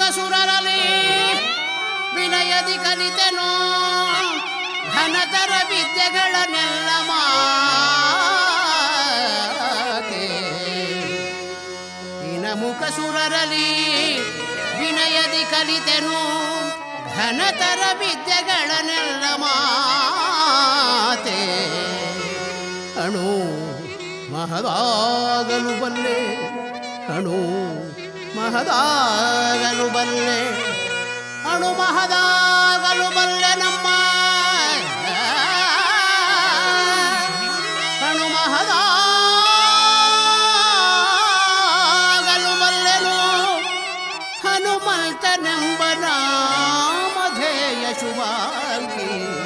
ಸುರರಲಿ ವಿನಯದಿ ಕಲಿತೆನೋ ಘನತರ ವಿದ್ಯೆಗಳನ್ನೆಲ್ಲ ಮಾತೆ ಇನ ಮುಖ ಸುರರಲಿ ವಿನಯದಿ ಕಲಿತೆನು ಘನತರ ವಿದ್ಯೆಗಳನ್ನೆಲ್ಲ ಮಾತೆ ಅಣು ಮಹದಾಗಲು ಬಲ್ಲೆ ಅಣು ಮಹದಾಗಲು ಬಲ್ಲೆ ಅಣು ಮಹದಾಗಲು ಬಲ್ಲೆ ನಮ್ಮ ಅಣು ಮಹದಾಗಲು ಬಲ್ಲೆನು ಹನುಮಂತನೆಂಬ ನಾಮಧೇಯ ಶುಭಾಂಗಿ